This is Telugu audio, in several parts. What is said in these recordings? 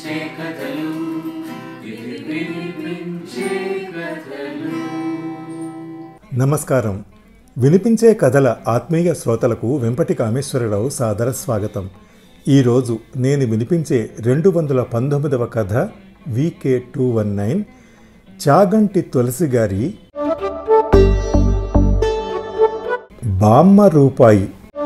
వినిపించే కథలు ఇవి వినిపించే కథలు నమస్కారం వినిపించే కథల ఆత్మీయ శ్రోతలకు వెంపటి కామేశ్వరరావు సాదర స్వాగతం ఈరోజు నేను వినిపించే రెండు వందల పంతొమ్మిదవ కథ VK two one nine Chaganti Tulasi గారి బామ్మ రూపాయి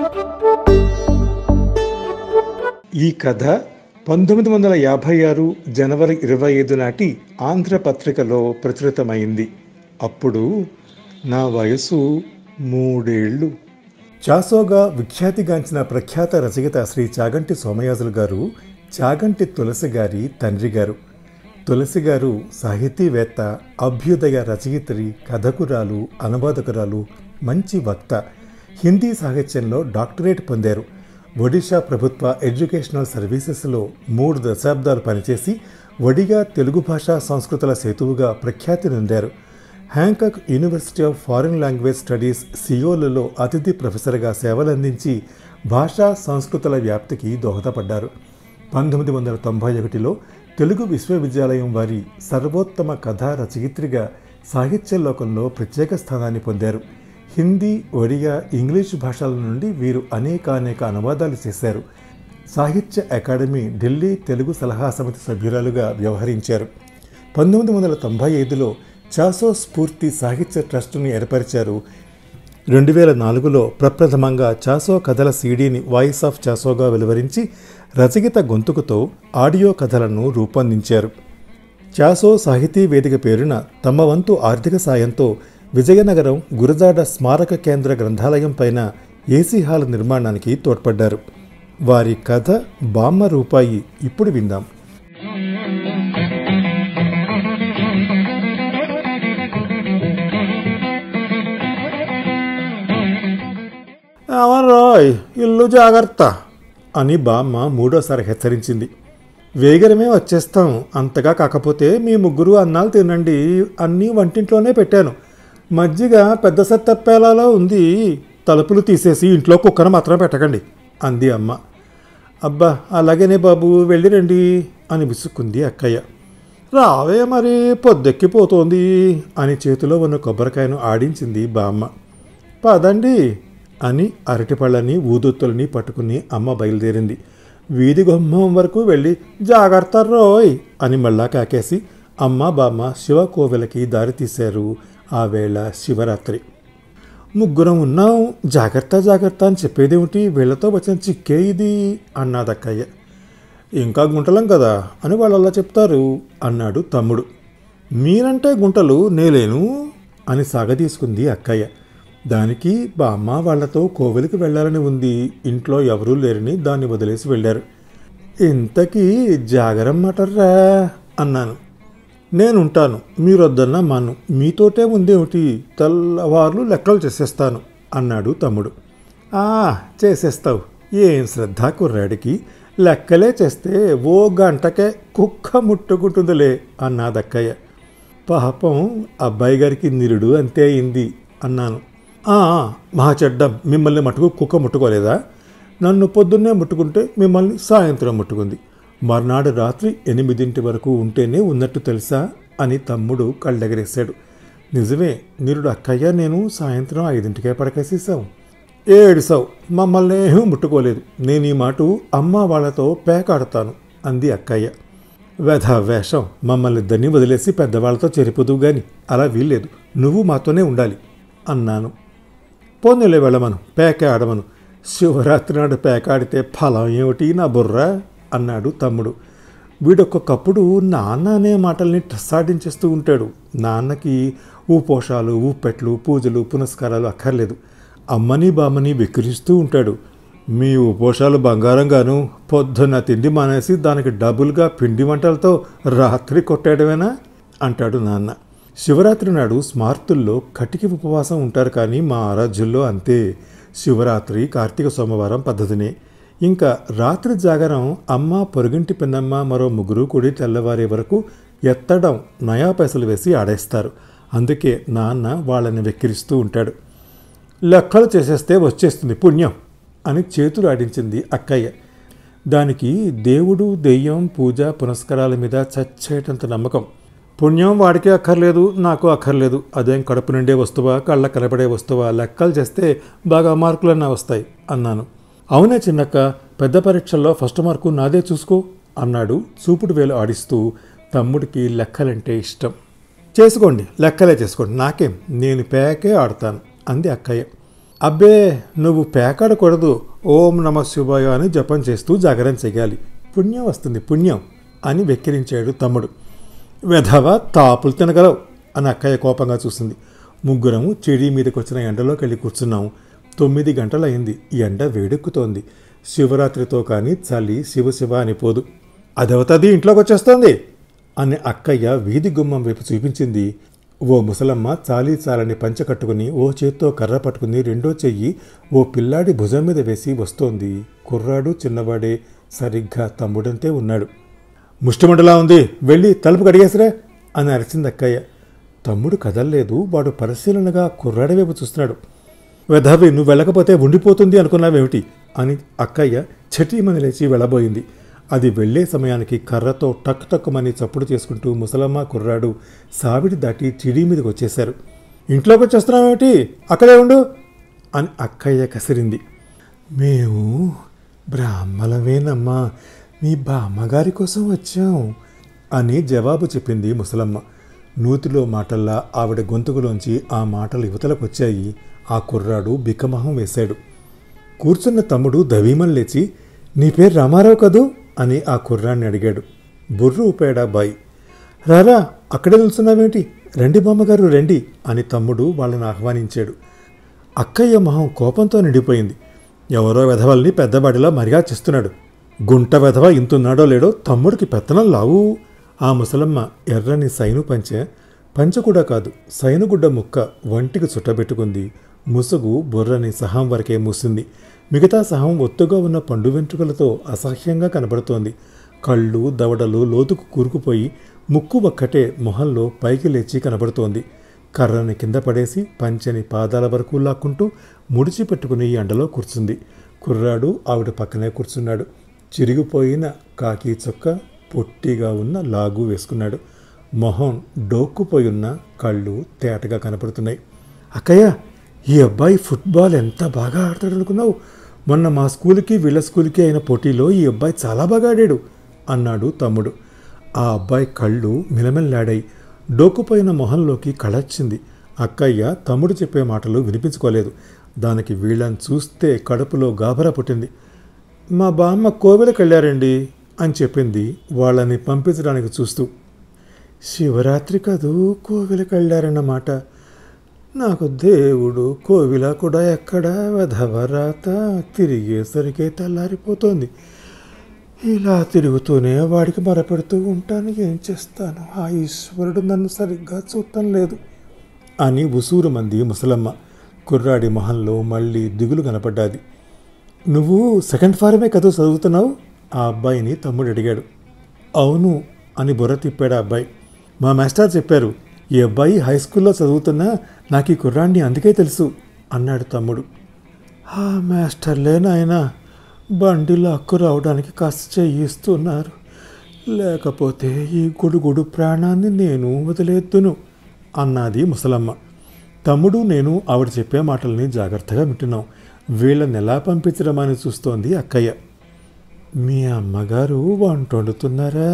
ఈ కథ పంతొమ్మిది వందల యాభై ఆరు జనవరి ఇరవై ఐదు నాటి ఆంధ్రపత్రికలో ప్రచురితమైంది అప్పుడు నా వయసు మూడేళ్లు చాసోగా విఖ్యాతిగాంచిన ప్రఖ్యాత రచయిత శ్రీ చాగంటి సోమయాజులు గారు చాగంటి తులసి గారి తండ్రి గారు తులసి గారు సాహితీవేత్త అభ్యుదయ రచయిత్రి కథకురాలు అనువాదకురాలు మంచి వక్త హిందీ సాహిత్యంలో డాక్టరేట్ పొందారు ఒడిషా ప్రభుత్వ ఎడ్యుకేషనల్ సర్వీసెస్లో మూడు దశాబ్దాలు పనిచేసి ఒడిగా తెలుగు భాషా సంస్కృతుల సేతువుగా ప్రఖ్యాతి నొందారు Hankuk university of foreign language studies సియోలలో అతిథి ప్రొఫెసర్గా సేవలందించి భాషా సంస్కృతుల వ్యాప్తికి దోహదపడ్డారు పంతొమ్మిది వందల తొంభై ఒకటిలో తెలుగు విశ్వవిద్యాలయం వారి సర్వోత్తమ కథా రచయిత్రిగా సాహిత్య లోకంలో ప్రత్యేక స్థానాన్ని పొందారు హిందీ ఒడియా ఇంగ్లీషు భాషల నుండి వీరు అనేకానేక అనువాదాలు చేశారు సాహిత్య అకాడమీ ఢిల్లీ తెలుగు సలహా సమితి సభ్యురాలుగా వ్యవహరించారు పంతొమ్మిది వందల తొంభై ఐదులో చాసో స్ఫూర్తి సాహిత్య ట్రస్టును ఏర్పరిచారు రెండు వేల నాలుగులో ప్రప్రథమంగా చాసో కథల సీడీని వాయిస్ ఆఫ్ చాసోగా వెలువరించి రచయిత గొంతుకుతో ఆడియో కథలను రూపొందించారు చాసో సాహితీ వేదిక పేరున తమ వంతు ఆర్థిక సాయంతో విజయనగరం గురజాడ స్మారక కేంద్ర గ్రంథాలయం పైన ఏసీ హాల్ నిర్మాణానికి తోడ్పడ్డారు వారి కథ బామ్మ రూపాయి ఇప్పుడు విందాం రాయ్ ఇల్లు జాగ్రత్త అని బామ్మ మూడోసారి హెచ్చరించింది వేగరమే వచ్చేస్తాం అంతగా కాకపోతే మీ ముగ్గురు అన్నాలు తినండి అన్నీ వంటింట్లోనే పెట్టాను మజ్జిగ పెద్ద సత్తప్పేలాలో ఉంది తలుపులు తీసేసి ఇంట్లో కుక్కను మాత్రం పెట్టకండి అంది అమ్మ అబ్బా అలాగేనే బాబు వెళ్ళిరండి అని విసుక్కుంది అక్కయ్య రావే మరి పొద్దెక్కిపోతోంది అని చేతిలో ఉన్న కొబ్బరికాయను ఆడించింది బామ్మ పదండి అని అరటిపళ్ళని ఊదొత్తులని పట్టుకుని అమ్మ బయలుదేరింది వీధి గుమ్మం వరకు వెళ్ళి జాగ్రత్త రోయ్ అని మళ్ళా కాకేసి అమ్మ బామ్మ శివ కోవెలకి దారి తీశారు ఆ వేళ శివరాత్రి ముగ్గురం ఉన్నాం జాగ్రత్త జాగ్రత్త అని చెప్పేదేమిటి వీళ్ళతో వచ్చిన చిక్కే ఇది అన్నాదక్కయ్య ఇంకా గుంటలం కదా అని వాళ్ళు అలా చెప్తారు అన్నాడు తమ్ముడు మీరంటే గుంటలు నేలేను అని సాగదీసుకుంది అక్కయ్య దానికి బామ్మ వాళ్లతో కోవెలికి వెళ్ళాలని ఉంది ఇంట్లో ఎవరూ లేరని దాన్ని వదిలేసి వెళ్ళారు ఇంతకీ జాగరం మటర్రా అన్నాను నేనుంటాను మీరొద్దన్నా మాను మీతోటే ఉందేమిటి తెల్లవార్లు లెక్కలు చేసేస్తాను అన్నాడు తమ్ముడు ఆ చేసేస్తావు ఏం శ్రద్ధ కుర్రాడికి లెక్కలే చేస్తే ఓ గంటకే కుక్క ముట్టుకుంటుందిలే అన్నాదక్కయ్య పాపం అబ్బాయి గారికి నిరుడు అంతే అయింది అన్నాను "ఆ, మహా చెడ్డం మిమ్మల్ని మటుకు కుక్క ముట్టుకోలేదా నన్ను పొద్దున్నే ముట్టుకుంటే మిమ్మల్ని సాయంత్రం ముట్టుకుంది మర్నాడు రాత్రి ఎనిమిదింటి వరకు ఉంటేనే ఉన్నట్టు తెలుసా అని తమ్ముడు కళ్ళెగరేశాడు నిజమే నిరుడు అక్కయ్య నేను సాయంత్రం ఐదింటికే పడకేసేసాం ఏడిసావు మమ్మల్ని ఏమీ ముట్టుకోలేదు నేను ఈ మాట అమ్మ వాళ్ళతో పేకాడతాను అంది అక్కయ్య వ్యధ వేషం మమ్మల్ని ఇద్దరిని వదిలేసి పెద్దవాళ్ళతో చెరిపోదు గాని అలా వీల్లేదు నువ్వు మాతోనే ఉండాలి అన్నాను పోనీలే వెళ్ళమను పేక ఆడమను శివరాత్రి నాడు పేక ఆడితే ఫలం ఏమిటి నా బుర్ర అన్నాడు తమ్ముడు వీడొక్కప్పుడు నాన్న అనే మాటల్ని సాడించేస్తూ ఉంటాడు నాన్నకి ఊపోషాలు ఊపెట్లు పూజలు పునస్కారాలు అక్కర్లేదు అమ్మని బామ్మని వెక్కిరిస్తూ ఉంటాడు మీ ఉపోషాలు బంగారంగాను పొద్దున్న తిండి మానేసి దానికి డబుల్గా పిండి వంటలతో రాత్రి కొట్టేయడమేనా అంటాడు నాన్న శివరాత్రి నాడు స్మార్తుల్లో కటికి ఉపవాసం ఉంటారు కానీ మా ఆరాధ్యుల్లో అంతే శివరాత్రి కార్తీక సోమవారం పద్ధతినే ఇంకా రాత్రి జాగరం అమ్మ పొరుగింటి పిన్నమ్మ మరో ముగ్గురు కూడి తెల్లవారే వరకు ఎత్తడం నయా పైసలు వేసి ఆడేస్తారు అందుకే నాన్న వాళ్ళని వెక్కిరిస్తూ ఉంటాడు లెక్కలు చేసేస్తే వచ్చేస్తుంది పుణ్యం అని చేతులు ఆడించింది అక్కయ్య దానికి దేవుడు దెయ్యం పూజ పునస్కారాల మీద చచ్చేటంత నమ్మకం పుణ్యం వాడికే అక్కర్లేదు నాకు అక్కర్లేదు అదేం కడుపు నిండే వస్తువా కళ్ళ కనపడే వస్తువా లెక్కలు చేస్తే బాగా మార్కులన్నా వస్తాయి అన్నాను అవునే చిన్నక్క పెద్ద పరీక్షల్లో ఫస్ట్ మార్కు నాదే చూసుకో అన్నాడు చూపుడు వేలు ఆడిస్తూ తమ్ముడికి లెక్కలంటే ఇష్టం చేసుకోండి లెక్కలే చేసుకోండి నాకేం నేను పేకే ఆడతాను అంది అక్కయ్య అబ్బే నువ్వు పేకాడకూడదు ఓం నమ శివాయ అని జపం చేస్తూ జాగరణ చెయ్యాలి పుణ్యం వస్తుంది పుణ్యం అని వెక్కిరించాడు తమ్ముడు వెధవ తాపులు తినగలవు అని అక్కయ్య కోపంగా చూసింది ముగ్గురము చెడి మీదకి వచ్చిన ఎండలోకి వెళ్ళి కూర్చున్నాము తొమ్మిది గంటలయింది ఎండ వేడెక్కుతోంది శివరాత్రితో కానీ చలి శివశివ అని పోదు అదవుతుంది ఇంట్లోకి వచ్చేస్తోంది అని అక్కయ్య వీధి గుమ్మం వైపు చూపించింది ఓ ముసలమ్మ చాలీ చాలని పంచ కట్టుకుని ఓ చేత్తో కర్ర పట్టుకుని రెండో చెయ్యి ఓ పిల్లాడి భుజం మీద వేసి వస్తోంది కుర్రాడు చిన్నవాడే సరిగ్గా తమ్ముడంతే ఉన్నాడు ముష్టిమంటలా ఉంది వెళ్ళి తలుపు కడిగేసరా అని అరిచింది అక్కయ్య తమ్ముడు కదల్లేదు వాడు పరిశీలనగా కుర్రాడి వైపు చూస్తున్నాడు వెధవి నువ్వు వెళ్ళకపోతే ఉండిపోతుంది అనుకున్నావేమిటి అని అక్కయ్య చటీమని లేచి వెళ్ళబోయింది అది వెళ్ళే సమయానికి కర్రతో టక్ టక్కుమని చప్పుడు చేసుకుంటూ ముసలమ్మ కుర్రాడు సావిడి దాటి చిడి మీదకి వచ్చేశారు ఇంట్లోకి వచ్చేస్తున్నావేమిటి అక్కడే ఉండు అని అక్కయ్య కసిరింది మేము బ్రాహ్మలమేనమ్మా మీ బామ్మగారి కోసం వచ్చాం అని జవాబు చెప్పింది ముసలమ్మ నూతిలో మాటల్లా ఆవిడ గొంతుకులోంచి ఆ మాటలు యువతలకు వచ్చాయి ఆ కుర్రాడు బిక్కమొహం వేశాడు కూర్చున్న తమ్ముడు దవీమం లేచి నీ పేరు రామారావు కదూ అని ఆ కుర్రాన్ని అడిగాడు బుర్రు ఊపాడా బాయ్ రారా అక్కడే నిల్చున్నావేంటి రండి బామ్మగారు రండి అని తమ్ముడు వాళ్ళని ఆహ్వానించాడు అక్కయ్య మొహం కోపంతో నిండిపోయింది ఎవరో వెధవల్ని పెద్దవాడిలా మరిగా చేస్తున్నాడు గుంట వెధవ ఇంతున్నాడో లేడో తమ్ముడికి పెత్తనం లావు ఆ ముసలమ్మ ఎర్రని సైను పంచె పంచె కూడా కాదు సైనుగుడ్డ ముక్క వంటికి చుట్టబెట్టుకుంది ముసుగు బుర్రని సహం వరకే మూసింది మిగతా సహం ఒత్తుగా ఉన్న పండు వెంట్రుకలతో అసహ్యంగా కనబడుతోంది కళ్ళు దవడలు లోతుకు కూరుకుపోయి ముక్కు ఒక్కటే మొహంలో పైకి లేచి కనబడుతోంది కర్రని కింద పడేసి పంచని పాదాల వరకు లాక్కుంటూ ముడిచి పెట్టుకుని ఎండలో కూర్చుంది కుర్రాడు ఆవిడ పక్కనే కూర్చున్నాడు చిరిగిపోయిన కాకి చొక్క పొట్టిగా ఉన్న లాగు వేసుకున్నాడు మొహం డోక్కుపోయి ఉన్న కళ్ళు తేటగా కనపడుతున్నాయి అక్కయ్య ఈ అబ్బాయి ఫుట్బాల్ ఎంత బాగా ఆడతాడు అనుకున్నావు మొన్న మా స్కూల్కి వీళ్ళ స్కూల్కి అయిన పోటీలో ఈ అబ్బాయి చాలా బాగా ఆడాడు అన్నాడు తమ్ముడు ఆ అబ్బాయి కళ్ళు మిలమిల్లాడాయి డోకుపోయిన మొహంలోకి కళొచ్చింది అక్కయ్య తమ్ముడు చెప్పే మాటలు వినిపించుకోలేదు దానికి వీళ్ళని చూస్తే కడుపులో గాబరా పుట్టింది మా బామ్మ కోవెలకు వెళ్ళారండి అని చెప్పింది వాళ్ళని పంపించడానికి చూస్తూ శివరాత్రి కదూ కోవెలకు వెళ్ళారన్నమాట నాకు దేవుడు కోవిల కూడా ఎక్కడ వెధవరాత తిరిగేసరికే తెల్లారిపోతుంది ఇలా తిరుగుతూనే వాడికి మరపెడుతూ ఉంటాను ఏం చేస్తాను ఆ ఈశ్వరుడు నన్ను సరిగ్గా చూడటం లేదు అని ఉసూరు మంది ముసలమ్మ కుర్రాడి మొహంలో మళ్ళీ దిగులు కనపడ్డాది నువ్వు సెకండ్ ఫారమే కదా చదువుతున్నావు ఆ అబ్బాయిని తమ్ముడు అడిగాడు అవును అని బుర్ర తిప్పాడు ఆ అబ్బాయి మా మాస్టర్ చెప్పారు ఈ అబ్బాయి హై స్కూల్లో చదువుతున్నా నాకు ఈ కుర్రాడిని అందుకే తెలుసు అన్నాడు తమ్ముడు ఆ మాస్టర్లే నాయనా బండిలో అక్కు రావడానికి కాస్త చేయిస్తున్నారు లేకపోతే ఈ గుడుగుడు ప్రాణాన్ని నేను వదిలేద్దును అన్నది ముసలమ్మ తమ్ముడు నేను ఆవిడ చెప్పే మాటల్ని జాగ్రత్తగా వింటున్నాం వీళ్ళని ఎలా పంపించడమని చూస్తోంది అక్కయ్య మీ అమ్మగారు వంట వండుతున్నారా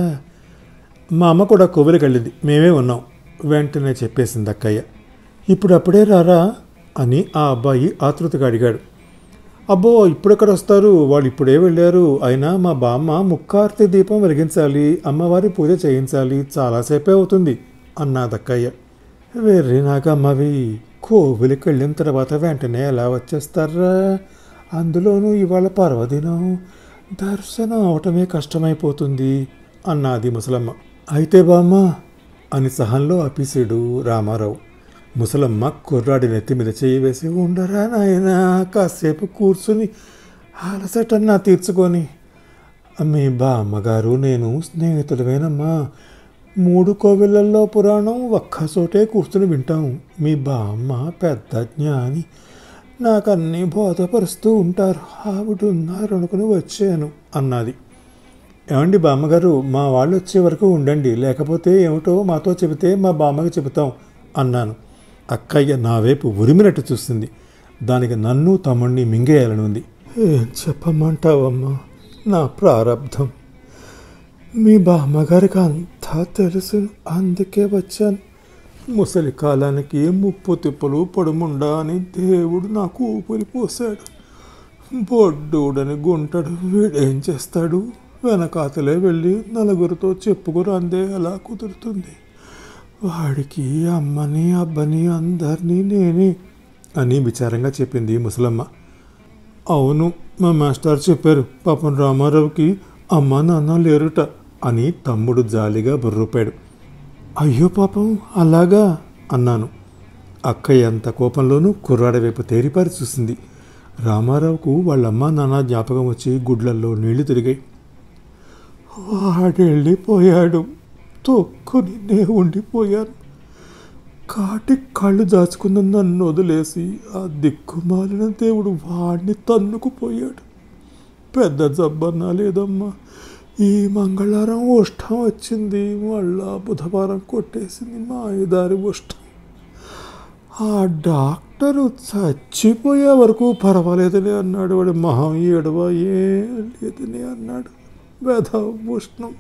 మా అమ్మ కూడా కొవ్వరికి వెళ్ళింది మేమే ఉన్నాం వెంటనే చెప్పేసింది అక్కయ్య ఇప్పుడు అప్పుడే రారా అని ఆ అబ్బాయి ఆతృతగా అడిగాడు అబ్బో ఇప్పుడెక్కడ వస్తారు వాళ్ళు ఇప్పుడే వెళ్ళారు అయినా మా బామ్మ ముక్కార్తె దీపం వెలిగించాలి అమ్మవారి పూజ చేయించాలి చాలాసేపే అవుతుంది అన్నాదక్కయ్య వెర్రి నాకమ్మవి కోవిలికి వెళ్ళిన తర్వాత వెంటనే ఎలా వచ్చేస్తారా అందులోనూ ఇవాళ పర్వదినం దర్శనం అవటమే కష్టమైపోతుంది అన్నది ముసలమ్మ అయితే బామ్మ అని సహంలో ఆపేసాడు రామారావు ముసలమ్మ కుర్రాడి నెత్తి మీద చేయి వేసి ఉండరా నాయనా కాసేపు కూర్చుని అలసటన్నా తీర్చుకొని మీ బామ్మగారు నేను స్నేహితులమేనమ్మా మూడు కోవిళ్ళల్లో పురాణం ఒక్కచోటే కూర్చుని వింటాం మీ బామ్మ పెద్ద జ్ఞాని నాకు అన్నీ బోధపరుస్తూ ఉంటారు ఆవిడ ఉన్నారు అనుకుని వచ్చాను అన్నది ఏమండి బామ్మగారు మా వాళ్ళు వచ్చే వరకు ఉండండి లేకపోతే ఏమిటో మాతో చెబితే మా బామ్మకి చెబుతాం అన్నాను అక్కయ్య నా వైపు ఉరిమినట్టు చూస్తుంది దానికి నన్ను తమ్ముణ్ణి మింగేయాలని ఉంది ఏం చెప్పమంటావమ్మా నా ప్రారంధం మీ బామ్మగారికి అంతా తెలుసు అందుకే వచ్చాను ముసలి కాలానికి ముప్పు తిప్పలు పడుముండా అని దేవుడు నాకు ఊపిరి పోశాడు బొడ్డూడని గుంటడు వీడేం చేస్తాడు వెనకాతలే వెళ్ళి నలుగురితో చెప్పుకురందే ఎలా కుదురుతుంది వాడికి అమ్మని అబ్బని అందరినీ నేనే అని విచారంగా చెప్పింది ముసలమ్మ అవును మా మాస్టర్ చెప్పారు పాపం రామారావుకి అమ్మ నాన్న లేరుట అని తమ్ముడు జాలిగా బుర్రూపాడు అయ్యో పాపం అలాగా అన్నాను అక్కయ్య అంత కోపంలోనూ కుర్రాడి వైపు తేరిపారి చూసింది రామారావుకు వాళ్ళమ్మ నాన్న జ్ఞాపకం వచ్చి గుడ్లల్లో నీళ్లు తిరిగాయి వాడెళ్ళిపోయాడు తొక్కుని నే ఉండిపోయాను కాటి కళ్ళు దాచుకున్న నన్ను వదిలేసి ఆ దిక్కుమాలిన దేవుడు వాడిని తన్నుకుపోయాడు పెద్ద జబ్బన్నా లేదమ్మా ఈ మంగళవారం ఉష్టం వచ్చింది మళ్ళా బుధవారం కొట్టేసింది మా ఐదారి ఉష్టం ఆ డాక్టరు చచ్చిపోయే వరకు పర్వాలేదని అన్నాడు వాడి మొహం ఏడవ ఏం లేదని అన్నాడు వ్యధ ఉష్ణం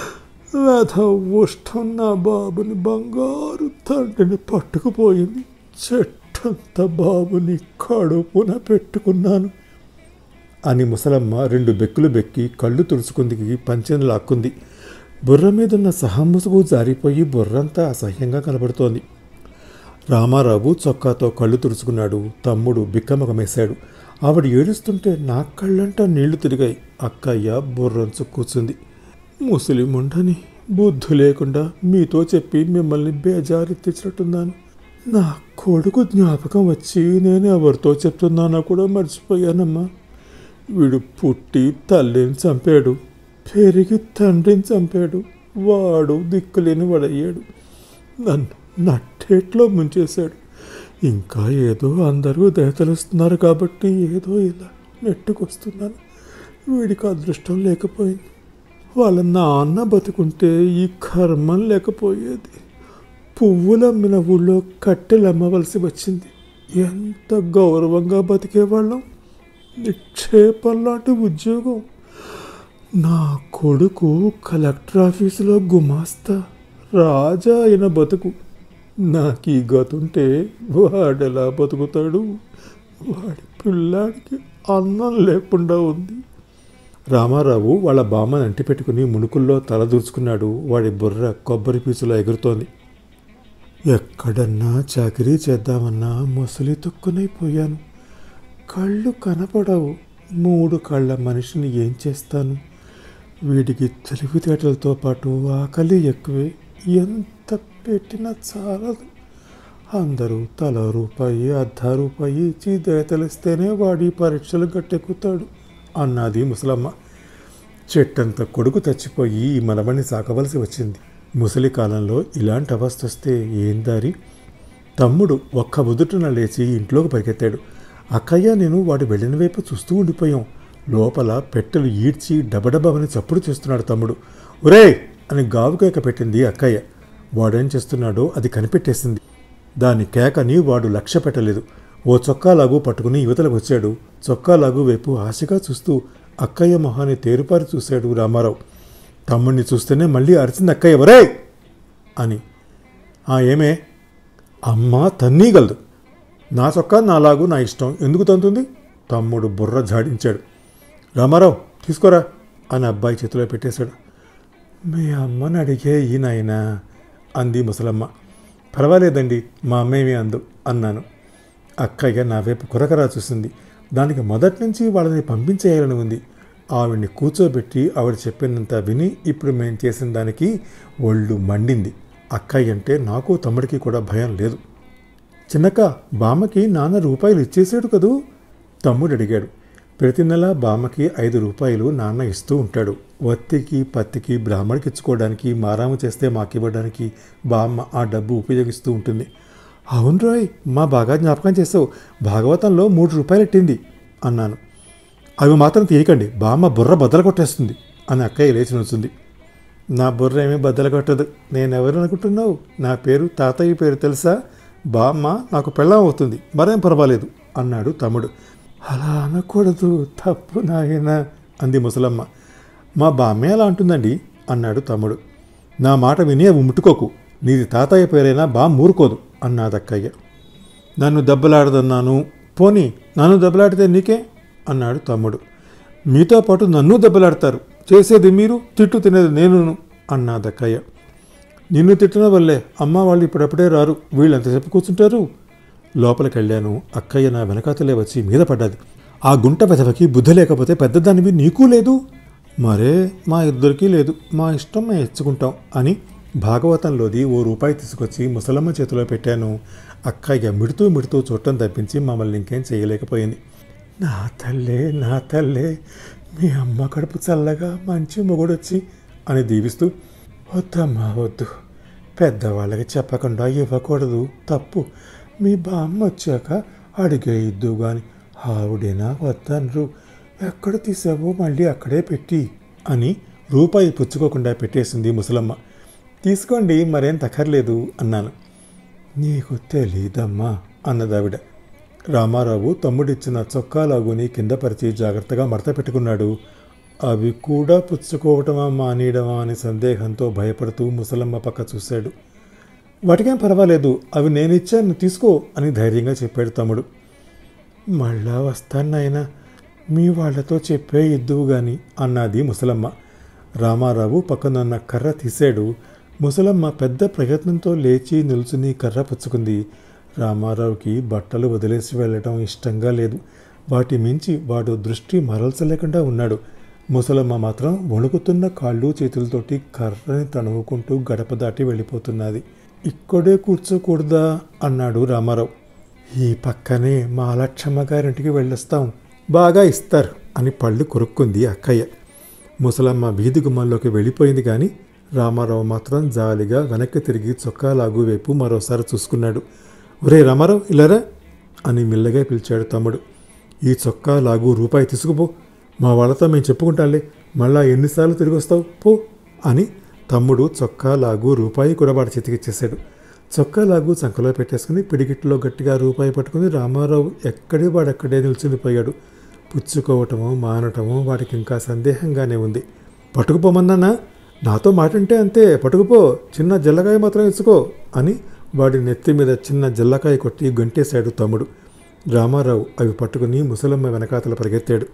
వ్యధ ఉష్ణం నా బాబుని బంగారు తండ్రిని పట్టుకుపోయింది చెట్టంత బాబుని కడుపున పెట్టుకున్నాను అని ముసలమ్మ రెండు బెక్కులు బెక్కి కళ్ళు తుడుచుకుందికి పంచెను లాక్కుంది బుర్ర మీదున్న సహముసుగు జారిపోయి బుర్రంతా అసహ్యంగా కనబడుతోంది రామారావు చొక్కాతో కళ్ళు తుడుచుకున్నాడు తమ్ముడు బిక్కమకమేశాడు ఆవిడ ఏడుస్తుంటే నా కళ్ళంటా నీళ్లు తిరిగాయి అక్కయ్య బుర్రంచు కూర్చుంది ముసలిముండని బుద్ధి లేకుండా మీతో చెప్పి మిమ్మల్ని బేజారెత్తించినట్టున్నాను నా కొడుకు జ్ఞాపకం వచ్చి నేను ఎవరితో చెప్తున్నానో కూడా మర్చిపోయానమ్మా వీడు పుట్టి తల్లిని చంపాడు పెరిగి తండ్రిని చంపాడు వాడు దిక్కులేని వాడయ్యాడు నన్ను నట్టేట్లో ముంచేశాడు ఇంకా ఏదో అందరూ దయతలుస్తున్నారు కాబట్టి ఏదో ఇలా నెట్టుకొస్తున్నాను వీడికి అదృష్టం లేకపోయింది వాళ్ళ నాన్న బతుకుంటే ఈ కర్మం లేకపోయేది పువ్వులు అమ్మిన ఊళ్ళో కట్టెలు అమ్మవలసి వచ్చింది ఎంత గౌరవంగా బతికేవాళ్ళం నిక్షేపం లాంటి ఉద్యోగం నా కొడుకు కలెక్టర్ ఆఫీసులో గుమాస్తా రాజా అయిన బతుకు నాకు ఈ గతుంటే వాడెలా బతుకుతాడు వాడి పిల్లాడికి అన్నం లేకుండా ఉంది రామారావు వాళ్ళ బామ్మని అంటి పెట్టుకుని మునుకుల్లో తల దూర్చుకున్నాడు వాడి బుర్ర కొబ్బరి పీచులో ఎగురుతోంది ఎక్కడన్నా చాకరీ చేద్దామన్నా ముసలి తొక్కునైపోయాను కళ్ళు కనపడవు మూడు కళ్ళ మనిషిని ఏం చేస్తాను వీడికి తెలివితేటలతో పాటు ఆకలి ఎక్కువే ఎంత పెట్టినా చాలదు అందరూ తల రూపాయి అర్ధ రూపాయి ఇచ్చి దయతలిస్తేనే వాడి పరీక్షలు గట్టెక్కుతాడు అన్నది ముసలమ్మ చెట్టంత కొడుకు చచ్చిపోయి ఈ మనవణ్ణి సాకవలసి వచ్చింది ముసలి కాలంలో ఇలాంటి అవస్థ వస్తే ఏం దారి తమ్ముడు ఒక్క ఉదుటున లేచి ఇంట్లోకి పరిగెత్తాడు అక్కయ్య నేను వాడు వెళ్ళిన వైపు చూస్తూ ఉండిపోయాం లోపల పెట్టెలు ఈడ్చి డబడబమని చప్పుడు చేస్తున్నాడు తమ్ముడు ఒరే అని గావు కేక పెట్టింది అక్కయ్య వాడేం చేస్తున్నాడో అది కనిపెట్టేసింది దాని కేకని వాడు లక్ష్య పెట్టలేదు ఓ చొక్కాలాగు పట్టుకుని యువతలకు వచ్చాడు చొక్కాలాగు వైపు ఆశగా చూస్తూ అక్కయ్య మొహాన్ని తేరుపారి చూశాడు రామారావు తమ్ముడిని చూస్తేనే మళ్ళీ అరిచింది అక్కయ్య వరే అని ఆ ఏమే అమ్మ తన్నీగలదు నా చొక్కా నాలాగు నా ఇష్టం ఎందుకు తంతుంది తమ్ముడు బుర్ర జాడించాడు రామారావు తీసుకోరా అని అబ్బాయి చేతిలో పెట్టేశాడు మీ అమ్మని అడిగే ఈ నాయనా అంది ముసలమ్మ పర్వాలేదండి మా అమ్మేమి అందు అన్నాను అక్కయ్య నా వైపు కురకరా చూసింది దానికి మొదటి నుంచి వాళ్ళని పంపించేయాలని ఉంది ఆవిడ్ని కూర్చోబెట్టి ఆవిడ చెప్పినంత విని ఇప్పుడు మేము చేసిన దానికి ఒళ్ళు మండింది అక్కయ్య అంటే నాకు తమ్ముడికి కూడా భయం లేదు చిన్నక్క బామ్మకి నాన్న రూపాయలు ఇచ్చేసాడు కదూ తమ్ముడు అడిగాడు ప్రతి నెల బామ్మకి ఐదు రూపాయలు నాన్న ఇస్తూ ఉంటాడు వత్తికి పత్తికి బ్రాహ్మడికి ఇచ్చుకోవడానికి మారాము చేస్తే మాకివ్వడానికి బామ్మ ఆ డబ్బు ఉపయోగిస్తూ ఉంటుంది అవును రోయ్ మా బాగా జ్ఞాపకం చేసావు భాగవతంలో మూడు రూపాయలు ఎట్టింది అన్నాను అవి మాత్రం తీయకండి బామ్మ బుర్ర బద్దలు కొట్టేస్తుంది అని అక్కయ్య లేచి నుంచుంది నా బుర్ర ఏమీ బద్దలు కొట్టదు నేనెవరు అనుకుంటున్నావు నా పేరు తాతయ్య పేరు తెలుసా బామ్మ నాకు పెళ్ళం అవుతుంది మరేం పర్వాలేదు అన్నాడు తమ్ముడు అలా అనకూడదు తప్పు నాయన అంది ముసలమ్మ మా బామ్మే అలా అంటుందండి అన్నాడు తమ్ముడు నా మాట విని అవి ముట్టుకోకు నీది తాతయ్య పేరైనా బామ్మ ఊరుకోదు అన్నాదక్కయ్య నన్ను దెబ్బలాడదన్నాను పోనీ నన్ను దెబ్బలాడితే నీకే అన్నాడు తమ్ముడు మీతో పాటు నన్ను దెబ్బలాడతారు చేసేది మీరు తిట్టు తినేది నేనును అన్నాదక్కయ్య నిన్ను తిట్టిన వల్లే అమ్మ వాళ్ళు ఇప్పుడప్పుడే రారు వీళ్ళు ఎంతసేపు కూర్చుంటారు లోపలికి వెళ్ళాను అక్కయ్య నా వెనకాతలే వచ్చి మీద పడ్డది ఆ గుంట వెధవకి బుద్ధి లేకపోతే పెద్దదానివి నీకు లేదు మరే మా ఇద్దరికీ లేదు మా ఇష్టం మేము ఇచ్చుకుంటాం అని భాగవతంలోది ఓ రూపాయి తీసుకొచ్చి ముసలమ్మ చేతిలో పెట్టాను అక్కయ్య మిడుతూ మిడుతూ చూడటం తప్పించి మమ్మల్ని ఇంకేం చేయలేకపోయింది నా తల్లే నా తల్లే మీ అమ్మ కడుపు చల్లగా మంచి మొగుడొచ్చి అని దీవిస్తూ వద్దమ్మా వద్దు పెద్దవాళ్ళకి చెప్పకుండా ఇవ్వకూడదు తప్పు మీ బామ్మ వచ్చాక అడిగే ఇద్దు గాని ఆవిడేనా వద్దనరు ఎక్కడ తీసావో మళ్ళీ అక్కడే పెట్టి అని రూపాయి పుచ్చుకోకుండా పెట్టేసింది ముసలమ్మ తీసుకోండి మరేం తక్కర్లేదు అన్నాను నీకు తెలీదమ్మా అన్నదావిడ రామారావు తమ్ముడిచ్చిన చొక్కా లాగుని కింద పరిచి జాగ్రత్తగా మడత పెట్టుకున్నాడు అవి కూడా పుచ్చుకోవటమా మానేయడమా అని సందేహంతో భయపడుతూ ముసలమ్మ పక్క చూశాడు వాటికేం పర్వాలేదు అవి నేనిచ్చాను తీసుకో అని ధైర్యంగా చెప్పాడు తమ్ముడు మళ్ళా వస్తాను నాయనా మీ వాళ్లతో చెప్పే ఇద్దువు గాని అన్నది ముసలమ్మ రామారావు పక్కనున్న కర్ర తీశాడు ముసలమ్మ పెద్ద ప్రయత్నంతో లేచి నిల్చుని కర్ర పుచ్చుకుంది రామారావుకి బట్టలు వదిలేసి వెళ్ళటం ఇష్టంగా లేదు వాటి మించి వాడు దృష్టి మరల్చలేకుండా ఉన్నాడు ముసలమ్మ మాత్రం వణుకుతున్న కాళ్ళు చేతులతోటి కర్రని తణువుకుంటూ గడప దాటి వెళ్ళిపోతున్నది ఇక్కడే కూర్చోకూడదా అన్నాడు రామారావు ఈ పక్కనే మా లక్షమ్మ గారింటికి వెళ్ళొస్తాం బాగా ఇస్తారు అని పళ్ళు కొరుక్కుంది అక్కయ్య ముసలమ్మ వీధి గుమ్మంలోకి వెళ్ళిపోయింది కానీ రామారావు మాత్రం జాలిగా వెనక్కి తిరిగి చొక్కా లాగు వైపు మరోసారి చూసుకున్నాడు ఒరే రామారావు ఇలారా అని మెల్లగా పిలిచాడు తమ్ముడు ఈ చొక్కా లాగు రూపాయి తీసుకుపో మా వాళ్ళతో మేము చెప్పుకుంటాంలే మళ్ళా ఎన్నిసార్లు తిరిగి వస్తావు పో అని తమ్ముడు చొక్కా లాగు రూపాయి కూడా వాడి చేతికిచ్చేశాడు చొక్కా లాగు చంకలో పెట్టేసుకుని పిడిగిట్లో గట్టిగా రూపాయి పట్టుకుని రామారావు ఎక్కడే వాడక్కడే నిల్చుండిపోయాడు పుచ్చుకోవటమో మానటమో వాడికి ఇంకా సందేహంగానే ఉంది పట్టుకుపోమన్నానా నాతో మాటంటే అంతే పట్టుకుపో చిన్న జల్లకాయ మాత్రం ఇచ్చుకో అని వాడి నెత్తి మీద చిన్న జల్లకాయ కొట్టి గంటేశాడు తమ్ముడు రామారావు అవి పట్టుకుని ముసలమ్మ వెనకాతల పరిగెత్తాడు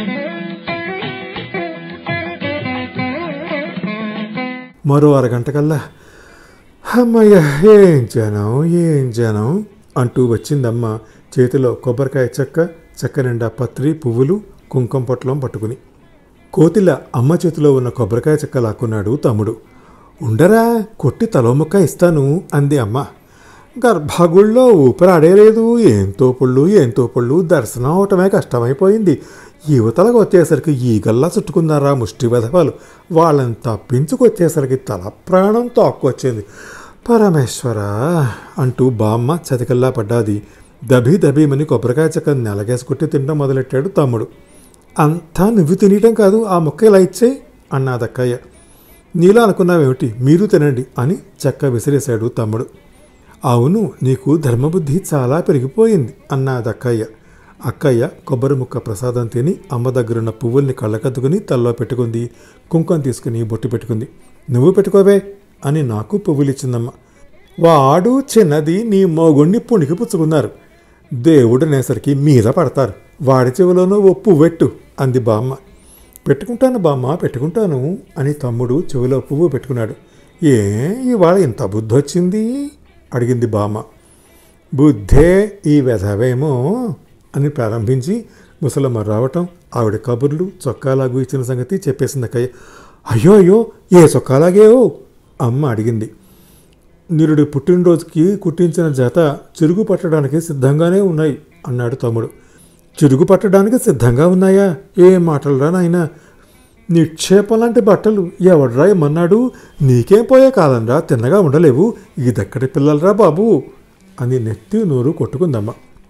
మరో అరగంట కల్లా అమ్మయ్య ఏం జనం ఏం జనం అంటూ వచ్చిందమ్మ చేతిలో కొబ్బరికాయ చెక్క చెక్క నిండా పత్రి పువ్వులు కుంకుమ పొట్లం పట్టుకుని కోతిల అమ్మ చేతిలో ఉన్న కొబ్బరికాయ చెక్క లాక్కున్నాడు తమ్ముడు ఉండరా కొట్టి తలోముక్క ఇస్తాను అంది అమ్మ గర్భగుళ్ళో ఊపిరాడేలేదు ఏం తోపుళ్ళు ఏం తోపుళ్ళు దర్శనం అవటమే కష్టమైపోయింది యువతలకు వచ్చేసరికి ఈగల్లా చుట్టుకున్నారా ముష్టి వెధవాలు వాళ్ళని తప్పించుకొచ్చేసరికి తల ప్రాణం తోక్కొచ్చింది పరమేశ్వర అంటూ బామ్మ చతికల్లా పడ్డాది దబీ దబీమని కొబ్బరికాయ చెక్క నెలగేసుకుట్టి తినడం మొదలెట్టాడు తమ్ముడు అంతా నువ్వు తినటం కాదు ఆ మొక్క ఇలా ఇచ్చేయి అన్నాదక్కయ్య నీలా అనుకున్నావేమిటి మీరు తినండి అని చెక్క విసిరేశాడు తమ్ముడు అవును నీకు ధర్మబుద్ధి చాలా పెరిగిపోయింది అన్నాదక్కయ్య అక్కయ్య కొబ్బరి ముక్క ప్రసాదం తిని అమ్మ దగ్గరున్న పువ్వుల్ని కళ్ళకద్దుకుని తల్లో పెట్టుకుంది కుంకుమ తీసుకుని బొట్టు పెట్టుకుంది నువ్వు పెట్టుకోవే అని నాకు పువ్వులిచ్చిందమ్మ వాడు చిన్నది నీ మోగుణ్ణి పుణికి పుచ్చుకున్నారు దేవుడనేసరికి మీద పడతారు వాడి చెవిలోనూ ఓ పువ్వెట్టు అంది బామ్మ పెట్టుకుంటాను బామ్మ పెట్టుకుంటాను అని తమ్ముడు చెవిలో పువ్వు పెట్టుకున్నాడు ఏ ఇవాళ ఇంత బుద్ధి వచ్చింది అడిగింది బామ్మ బుద్ధే ఈ వెధవేమో అని ప్రారంభించి ముసలమ్మ రావటం ఆవిడ కబుర్లు చొక్కాలాగు ఇచ్చిన సంగతి చెప్పేసింది అక్కయ్య అయ్యో అయ్యో ఏ చొక్కాలాగేవో అమ్మ అడిగింది నిరుడి పుట్టినరోజుకి కుట్టించిన జత చిరుగు పట్టడానికి సిద్ధంగానే ఉన్నాయి అన్నాడు తమ్ముడు చిరుగు పట్టడానికి సిద్ధంగా ఉన్నాయా ఏ మాటలురా నాయనా నిక్షేపం లాంటి బట్టలు ఎవడ్రా ఏమన్నాడు నీకేం పోయే కాలంరా తిన్నగా ఉండలేవు ఇదెక్కడి పిల్లలరా బాబు అని నెత్తి నోరు కొట్టుకుందమ్మ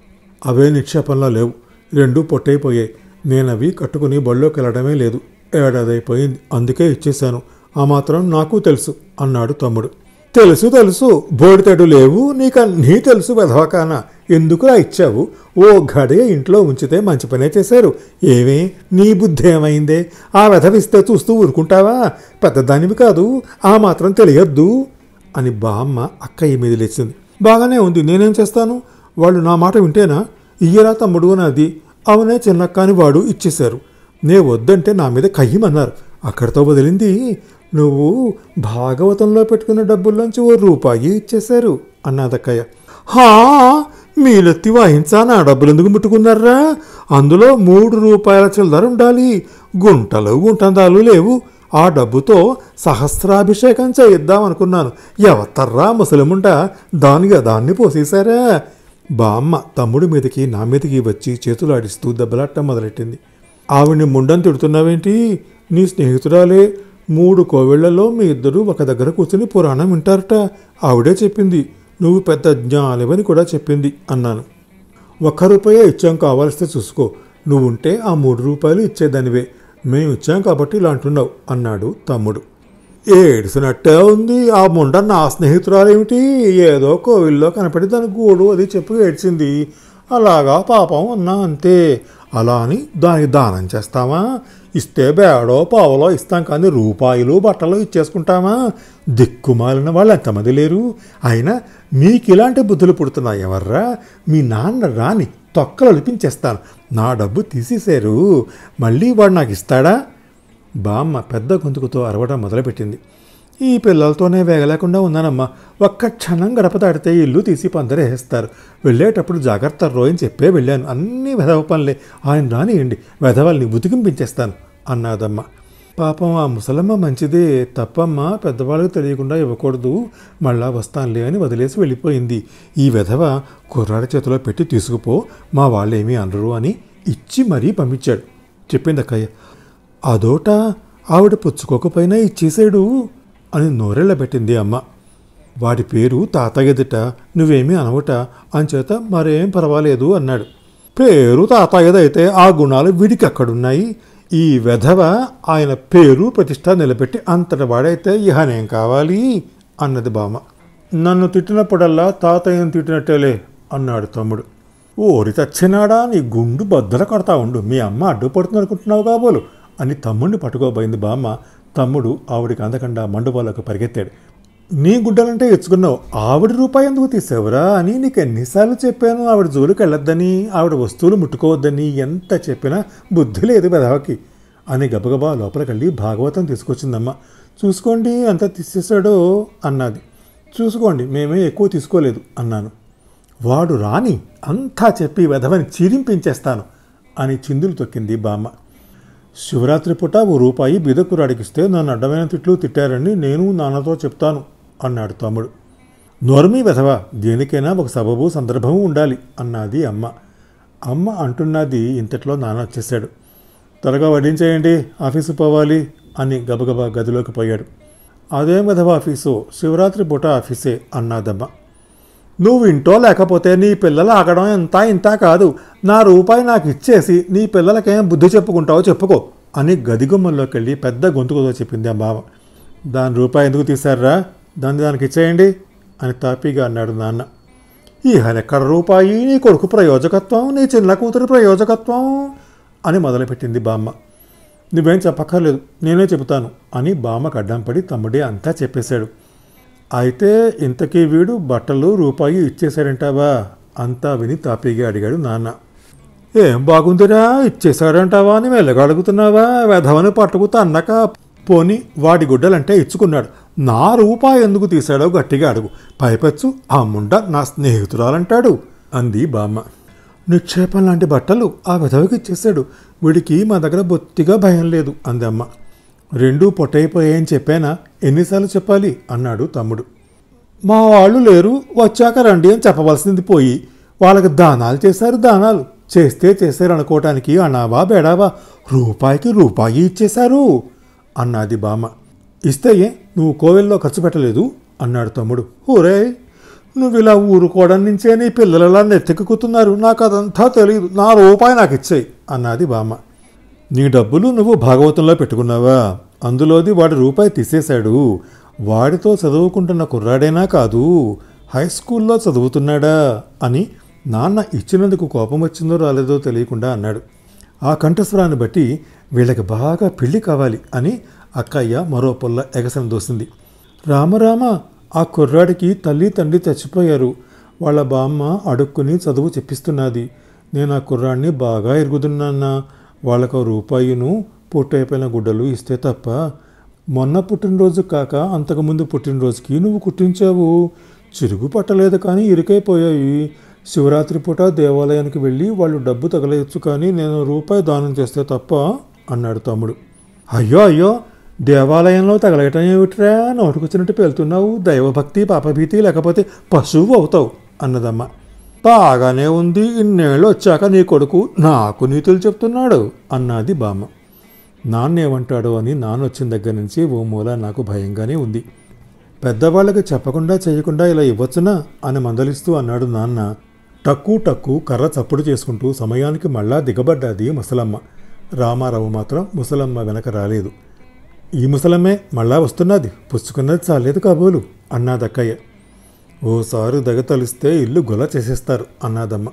అవే నిక్షేపంలో లేవు రెండు పొట్టయిపోయాయి నేనవి కట్టుకుని బళ్ళోకి వెళ్ళడమే లేదు ఏడాది అయిపోయింది అందుకే ఇచ్చేశాను ఆ మాత్రం నాకు తెలుసు అన్నాడు తమ్ముడు తెలుసు తెలుసు బోడితడు లేవు నీకన్నీ తెలుసు వెధవకాన ఎందుకులా ఇచ్చావు ఓ గడియ ఇంట్లో ఉంచితే మంచి పనే చేశారు ఏమే నీ బుద్ధి ఏమైందే ఆ వెధవిస్తే చూస్తూ ఊరుకుంటావా పెద్దదానివి కాదు ఆ మాత్రం తెలియద్దు అని బామ్మ అక్కయ్య మీద లేచింది బాగానే ఉంది నేనేం చేస్తాను వాళ్ళు నా మాట వింటేనా ఇయ్యరా తమ్ముడు నాది అవునే చిన్నక్క అని వాడు ఇచ్చేశారు నే వద్దంటే నా మీద కయ్యమన్నారు అక్కడితో వదిలింది నువ్వు భాగవతంలో పెట్టుకున్న డబ్బుల్లోంచి ఓ రూపాయి ఇచ్చేశారు అన్నదక్కయ్య హా మీలెత్తి వాయించా నా డబ్బులు ఎందుకు ముట్టుకున్నారా అందులో మూడు రూపాయల చిల్లర ఉండాలి గుంటలు గుంటందాలు లేవు ఆ డబ్బుతో సహస్రాభిషేకం చేయిద్దాం అనుకున్నాను ఎవతర్రా ముసలిముంట దానిగా దాన్ని పోసేశారా బామ్మ తమ్ముడి మీదకి నా మీదకి వచ్చి చేతులు ఆడిస్తూ దెబ్బలాట్టం మొదలెట్టింది ఆవిడ్ని ముండని తిడుతున్నావేంటి నీ స్నేహితురాలే మూడు కోవిళ్లలో మీ ఇద్దరు ఒక దగ్గర కూర్చుని పురాణం వింటారట ఆవిడే చెప్పింది నువ్వు పెద్ద జ్ఞానివని కూడా చెప్పింది అన్నాను ఒక్క రూపాయే ఇచ్చాం కావాల్స్తే చూసుకో నువ్వుంటే ఆ మూడు రూపాయలు ఇచ్చేదానివే మేము ఇచ్చాం కాబట్టి ఇలా అంటున్నావు అన్నాడు తమ్ముడు ఏడిసినట్టే ఉంది ఆ ముండ నా స్నేహితురాలేమిటి ఏదో కోవిల్లో కనపడి దాని గూడు అది చెప్పి ఏడ్చింది అలాగా పాపం అన్నా అంతే అలా అని దానికి దానం చేస్తామా ఇస్తే బేడో పావలో ఇస్తాం కానీ రూపాయలు బట్టలు ఇచ్చేసుకుంటామా దిక్కుమాలిన వాళ్ళు ఎంతమంది లేరు అయినా మీకు ఇలాంటి బుద్ధులు పుడుతున్నాయి ఎవర్రా మీ నాన్న రాని తొక్కలు అలిపించేస్తాను నా డబ్బు తీసేశారు మళ్ళీ వాడు నాకు ఇస్తాడా బామ్మ పెద్ద గొంతుకుతో అరవడం మొదలుపెట్టింది ఈ పిల్లలతోనే వేగలేకుండా ఉన్నానమ్మా ఒక్క క్షణం గడప దాటితే ఇల్లు తీసి పందరేస్తారు వెళ్ళేటప్పుడు జాగ్రత్త రోయని చెప్పే వెళ్ళాను అన్నీ వెధవ పనులే ఆయన రానియండి వెధవల్ని ఉతికింపించేస్తాను అన్నాదమ్మ పాపం ఆ ముసలమ్మ మంచిదే తప్పమ్మ పెద్దవాళ్ళకి తెలియకుండా ఇవ్వకూడదు మళ్ళా వస్తానులే అని వదిలేసి వెళ్ళిపోయింది ఈ వెధవ కుర్రాడి చేతిలో పెట్టి తీసుకుపో మా వాళ్ళేమీ అనరు అని ఇచ్చి మరీ పంపించాడు చెప్పింది అక్కయ్య అదోట ఆవిడ పుచ్చుకోకపోయినా ఇచ్చేసాడు అని నోరెళ్ళబెట్టింది అమ్మ వాడి పేరు తాతయ్యదిట నువ్వేమీ అనవట అంచేత మరేం పర్వాలేదు అన్నాడు పేరు తాతయ్యదైతే ఆ గుణాలు వీడికి అక్కడున్నాయి ఈ వెధవ ఆయన పేరు ప్రతిష్ట నిలబెట్టి అంతటి వాడైతే ఇహనేం కావాలి అన్నది బామ్మ నన్ను తిట్టినప్పుడల్లా తాతయ్యను తిట్టినట్టేలే అన్నాడు తమ్ముడు ఓరి చచ్చినాడా నీ గుండు బద్దల కొడతా ఉండు మీ అమ్మ అడ్డుపడుతుంది అనుకుంటున్నావు కాబోలు అని తమ్ముడిని పట్టుకోబోయింది బామ్మ తమ్ముడు ఆవిడికి అందకుండా మండుబాలకు పరిగెత్తాడు నీ గుడ్డలంటే ఇచ్చుకున్నావు ఆవిడ రూపాయి ఎందుకు తీసావురా అని నీకు ఎన్నిసార్లు చెప్పాను ఆవిడ జోలికి వెళ్ళొద్దని ఆవిడ వస్తువులు ముట్టుకోవద్దని ఎంత చెప్పినా బుద్ధి లేదు వెధవకి అని గబగబా లోపలికెళ్ళి భాగవతం తీసుకొచ్చిందమ్మ చూసుకోండి ఎంత తీసేశాడో అన్నది చూసుకోండి మేమే ఎక్కువ తీసుకోలేదు అన్నాను వాడు రాని అంతా చెప్పి వెధవని చీరింపించేస్తాను అని చిందులు తొక్కింది బామ్మ శివరాత్రి పూట ఓ రూపాయి బిదకురాడికిస్తే నన్ను అడ్డమైన తిట్లు తిట్టారని నేను నాన్నతో చెప్తాను అన్నాడు తమ్ముడు నోర్మీ వెధవ దేనికైనా ఒక సబబు సందర్భము ఉండాలి అన్నది అమ్మ అమ్మ అంటున్నది ఇంతట్లో నాన్న వచ్చేసాడు త్వరగా వడ్డించేయండి ఆఫీసు పోవాలి అని గబగబా గదిలోకి పోయాడు అదేం వెధవ ఆఫీసు శివరాత్రి పూట ఆఫీసే అన్నాదమ్మ నువ్వు ఇంటో లేకపోతే నీ పిల్లలు ఆగడం ఎంత ఇంత కాదు నా రూపాయి నాకు ఇచ్చేసి నీ పిల్లలకేం బుద్ధి చెప్పుకుంటావో చెప్పుకో అని గదిగుమ్మల్లోకి వెళ్ళి పెద్ద గొంతుకుతో చెప్పింది ఆ బావ దాని రూపాయి ఎందుకు తీశారా దాన్ని దానికి ఇచ్చేయండి అని తాపీగా అన్నాడు నాన్న ఈ హనెక్కడ రూపాయి నీ కొడుకు ప్రయోజకత్వం నీ చిన్న కూతురు ప్రయోజకత్వం అని మొదలుపెట్టింది బామ్మ నువ్వేం చెప్పక్కర్లేదు నేనే చెబుతాను అని బామ్మకు అడ్డం పడి తమ్ముడే అంతా చెప్పేశాడు అయితే ఇంతకీ వీడు బట్టలు రూపాయి ఇచ్చేశాడంటావా అంతా విని తాపీగా అడిగాడు నాన్న ఏం బాగుందిరా ఇచ్చేశాడంటావా అని మెల్లగా అడుగుతున్నావా వెధవని పట్టుకుతా అన్నాక పోని వాడి గుడ్డలంటే ఇచ్చుకున్నాడు నా రూపాయి ఎందుకు తీశాడో గట్టిగా అడుగు పైపెచ్చు ఆ ముండ నా స్నేహితురాలంటాడు అంది బామ్మ నిక్షేపం లాంటి బట్టలు ఆ విధవకి ఇచ్చేశాడు వీడికి మా దగ్గర బొత్తిగా భయం లేదు అంది అమ్మ రెండూ పొట్టయిపోయాయని చెప్పానా ఎన్నిసార్లు చెప్పాలి అన్నాడు తమ్ముడు మా వాళ్ళు లేరు వచ్చాక రండి అని చెప్పవలసింది పోయి వాళ్ళకి దానాలు చేశారు దానాలు చేస్తే చేశారు అనుకోవటానికి అనావా బేడావా రూపాయికి రూపాయి ఇచ్చేశారు అన్నది బామ్మ ఇస్తే ఏ నువ్వు కోవెల్లో ఖర్చు పెట్టలేదు అన్నాడు తమ్ముడు ఊరే నువ్వు ఇలా ఊరుకోవడం నుంచే నీ పిల్లలలా నెత్తెక్కుతున్నారు నాకు అదంతా తెలియదు నా రూపాయి నాకు ఇచ్చేయి అన్నది బామ్మ నీ డబ్బులు నువ్వు భాగవతంలో పెట్టుకున్నావా అందులోది వాడి రూపాయి తీసేశాడు వాడితో చదువుకుంటున్న కుర్రాడైనా కాదు హై స్కూల్లో చదువుతున్నాడా అని నాన్న ఇచ్చినందుకు కోపం వచ్చిందో రాలేదో తెలియకుండా అన్నాడు ఆ కంఠస్వరాన్ని బట్టి వీళ్ళకి బాగా పెళ్లి కావాలి అని అక్కయ్య మరో పొల్ల ఎగసన దోసింది రామరామ ఆ కుర్రాడికి తల్లి తండ్రి చచ్చిపోయారు వాళ్ళ బామ్మ అడుక్కుని చదువు చెప్పిస్తున్నది నేను ఆ కుర్రాడిని బాగా ఎరుగుతున్నానా వాళ్ళకు రూపాయిను పొట్టైపోయిన గుడ్డలు ఇస్తే తప్ప మొన్న పుట్టినరోజు కాక అంతకుముందు పుట్టినరోజుకి నువ్వు కుట్టించావు చిరుగు పట్టలేదు కానీ ఇరుకైపోయాయి శివరాత్రి పూట దేవాలయానికి వెళ్ళి వాళ్ళు డబ్బు తగలేయచ్చు కానీ నేను రూపాయి దానం చేస్తే తప్ప అన్నాడు తమ్ముడు అయ్యో అయ్యో దేవాలయంలో తగలగటం ఏమిట్రా నోటుకొచ్చినట్టు పెళ్తున్నావు దైవభక్తి పాపభీతి లేకపోతే పశువు అవుతావు అన్నదమ్మ బాగానే ఉంది ఇన్నేళ్ళు వచ్చాక నీ కొడుకు నాకు నీతులు చెప్తున్నాడు అన్నది బామ్మ నాన్నేమంటాడో అని నాన్న వచ్చిన దగ్గర నుంచి ఓ మూల నాకు భయంగానే ఉంది పెద్దవాళ్ళకి చెప్పకుండా చేయకుండా ఇలా ఇవ్వచ్చునా అని మందలిస్తూ అన్నాడు నాన్న టక్కు టక్కు కర్ర చప్పుడు చేసుకుంటూ సమయానికి మళ్ళా దిగబడ్డాది ముసలమ్మ రామారావు మాత్రం ముసలమ్మ వెనక రాలేదు ఈ ముసలమ్మే మళ్ళా వస్తున్నది పుచ్చుకున్నది చాలేదు కాబోలు అన్నాదక్కయ్య ఓసారి దగతలిస్తే ఇల్లు గొల చేసేస్తారు అన్నాదమ్మ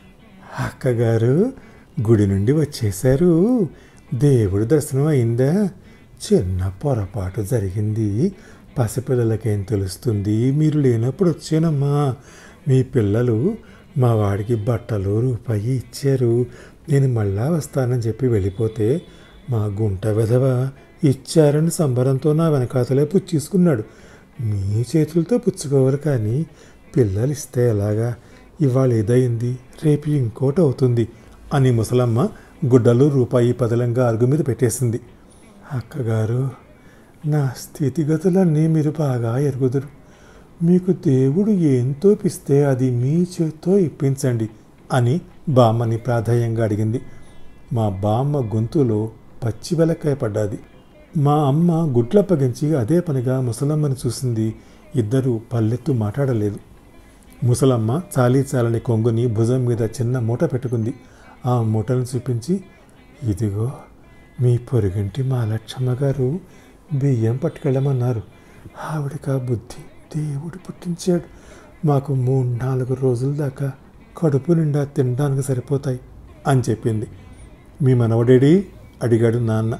అక్కగారు గుడి నుండి వచ్చేశారు దేవుడి దర్శనం అయిందా చిన్న పొరపాటు జరిగింది పసిపిల్లలకేం తెలుస్తుంది మీరు లేనప్పుడు వచ్చానమ్మా మీ పిల్లలు మా వాడికి బట్టలు రూపాయి ఇచ్చారు నేను మళ్ళా వస్తానని చెప్పి వెళ్ళిపోతే మా గుంట విధవ ఇచ్చారని సంబరంతో నా వెనకాతలే పుచ్చేసుకున్నాడు మీ చేతులతో పుచ్చుకోవాలి కానీ పిల్లలు ఇస్తే ఎలాగా ఇవాళ ఏదైంది రేపు ఇంకోటి అవుతుంది అని ముసలమ్మ గుడ్డలు రూపాయి పదలంగా అరుగు మీద పెట్టేసింది అక్కగారు నా స్థితిగతులన్నీ మీరు బాగా ఎరుగుదురు మీకు దేవుడు ఏం తోపిస్తే అది మీ చేత్తో ఇప్పించండి అని బామ్మని ప్రాధాన్యంగా అడిగింది మా బామ్మ గొంతులో పచ్చి వెలక్కాయ పడ్డాది మా అమ్మ గుడ్లప్పగించి అదే పనిగా ముసలమ్మని చూసింది ఇద్దరు పల్లెత్తు మాట్లాడలేదు ముసలమ్మ చాలీ చాలని కొంగుని భుజం మీద చిన్న మూట పెట్టుకుంది ఆ మూటను చూపించి ఇదిగో మీ పొరుగింటి మా లక్షమ్మ గారు బియ్యం పట్టుకెళ్ళమన్నారు ఆవిడకి ఆ బుద్ధి దేవుడు పుట్టించాడు మాకు మూడు నాలుగు రోజుల దాకా కడుపు నిండా తినడానికి సరిపోతాయి అని చెప్పింది మీ మనవడేడి అడిగాడు నాన్న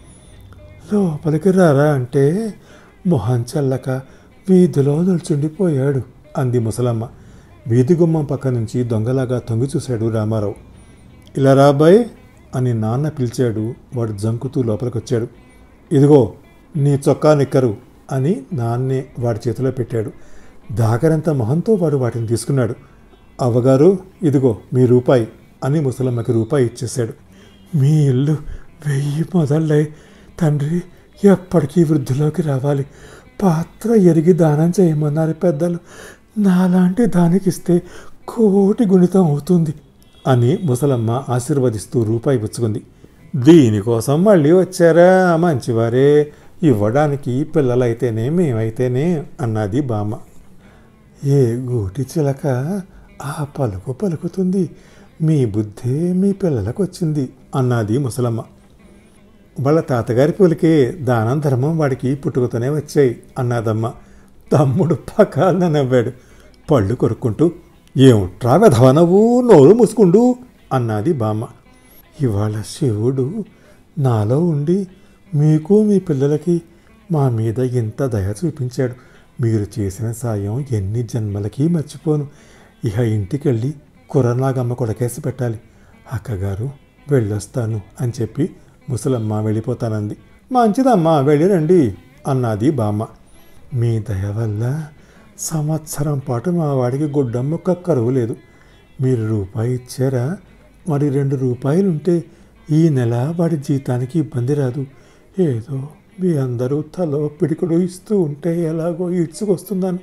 లోపలికి రారా అంటే మొహం చల్లక వీధిలో నిల్చుండిపోయాడు అంది ముసలమ్మ వీధి గుమ్మం పక్క నుంచి దొంగలాగా తొంగి చూశాడు రామారావు ఇలా రాబాయ్ అని నాన్న పిలిచాడు వాడు జంకుతూ లోపలికొచ్చాడు ఇదిగో నీ చొక్కా నిక్కరు అని నాన్నే వాడి చేతిలో పెట్టాడు దాగరంత మొహంతో వాడు వాటిని తీసుకున్నాడు అవ్వగారు ఇదిగో మీ రూపాయి అని ముసలమ్మకి రూపాయి ఇచ్చేశాడు మీ ఇల్లు వెయ్యి మొదలై తండ్రి ఎప్పటికీ వృద్ధిలోకి రావాలి పాత్ర ఎరిగి దానం చేయమన్నారు పెద్దలు నాలాంటి దానికిస్తే కోటి గుణితం అవుతుంది అని ముసలమ్మ ఆశీర్వదిస్తూ రూపాయి పుచ్చుకుంది దీనికోసం మళ్ళీ వచ్చారా మంచివారే ఇవ్వడానికి పిల్లలైతేనే మేమైతేనే అన్నది బామ్మ ఏ గూటి చిలక ఆ పలుకు పలుకుతుంది మీ బుద్ధే మీ పిల్లలకు వచ్చింది అన్నది ముసలమ్మ వాళ్ళ తాతగారి పోలికే దానం ధర్మం వాడికి పుట్టుకతోనే వచ్చాయి అన్నదమ్మ తమ్ముడు పకాలన నవ్వాడు పళ్ళు కొరుక్కుంటూ ఏమిట్రా వెధవ నవ్వు నోరు మూసుకుండు అన్నది బామ్మ ఇవాళ శివుడు నాలో ఉండి మీకు మీ పిల్లలకి మా మీద ఇంత దయ చూపించాడు మీరు చేసిన సాయం ఎన్ని జన్మలకి మర్చిపోను ఇహ ఇంటికెళ్ళి కుర్రనాగమ్మ కొడకేసి పెట్టాలి అక్కగారు వెళ్ళొస్తాను అని చెప్పి ముసలమ్మ వెళ్ళిపోతానంది మంచిదమ్మా వెళ్ళిరండి అన్నది బామ్మ మీ దయ వల్ల సంవత్సరం పాటు మా వాడికి గుడ్డమ్మొక్క కరువు లేదు మీరు రూపాయి ఇచ్చారా మరి రెండు రూపాయలుంటే ఈ నెల వాడి జీతానికి ఇబ్బంది రాదు ఏదో మీ అందరూ తలో పిడికుడు ఇస్తూ ఉంటే ఎలాగో ఈడ్చుకొస్తున్నాను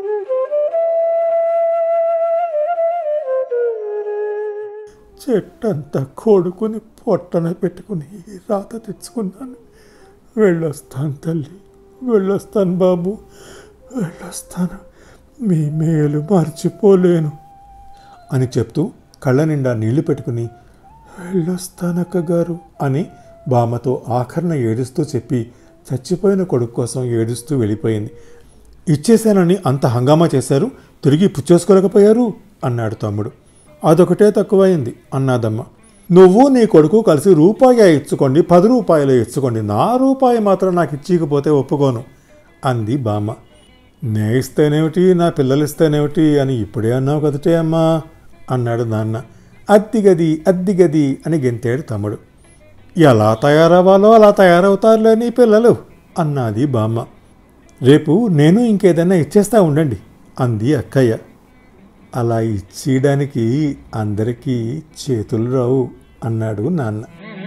చెట్టంతా కోడుకుని పొట్టన పెట్టుకుని రాత తెచ్చుకున్నాను వెళ్ళొస్తాను తల్లి వెళ్ళొస్తాను బాబు వెళ్ళొస్తాను మీ మేలు మర్చిపోలేను అని చెప్తూ కళ్ళ నిండా నీళ్లు పెట్టుకుని వెళ్ళొస్తానక్క గారు అని బామ్మతో ఆఖరణ ఏడుస్తూ చెప్పి చచ్చిపోయిన కొడుకు కోసం ఏడుస్తూ వెళ్ళిపోయింది ఇచ్చేశానని అంత హంగామా చేశారు తిరిగి పుచ్చేసుకోలేకపోయారు అన్నాడు తమ్ముడు అదొకటే తక్కువైంది అన్నాదమ్మ నువ్వు నీ కొడుకు కలిసి రూపాయి ఇచ్చుకోండి పది రూపాయలు ఇచ్చుకోండి నా రూపాయి మాత్రం నాకు ఇచ్చికపోతే ఒప్పుకోను అంది బామ్మ నే ఇస్తేనేమిటి నా పిల్లలు ఇస్తేనేమిటి అని ఇప్పుడే అన్నావు కదటే అమ్మా అన్నాడు నాన్న అద్దిగది అద్దిగది అని గెంతాడు తమ్ముడు ఎలా తయారవ్వాలో అలా తయారవుతారులే నీ పిల్లలు అన్నది బామ్మ రేపు నేను ఇంకేదైనా ఇచ్చేస్తా ఉండండి అంది అక్కయ్య అలా ఇచ్చేయడానికి అందరికీ చేతులు రావు అన్నాడు నాన్న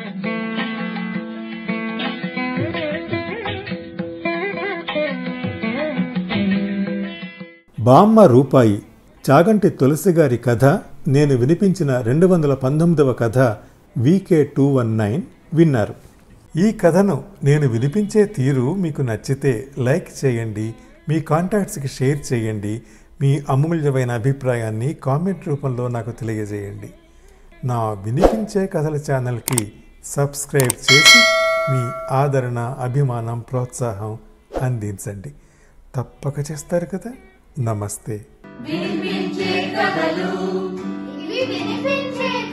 బామ్మ రూపాయి చాగంటి తులసి గారి కథ నేను వినిపించిన రెండు వందల పంతొమ్మిదవ కథ వీకే టూ వన్ నైన్ విన్నారు ఈ కథను నేను వినిపించే తీరు మీకు నచ్చితే లైక్ చేయండి మీ కాంటాక్ట్స్కి షేర్ చేయండి మీ అమూల్యమైన అభిప్రాయాన్ని కామెంట్ రూపంలో నాకు తెలియజేయండి నా వినిపించే కథల ఛానల్కి సబ్స్క్రైబ్ చేసి మీ ఆదరణ అభిమానం ప్రోత్సాహం అందించండి తప్పక చేస్తారు కదా నమస్తే వినిపించే కథలు ఇవి వినిపించే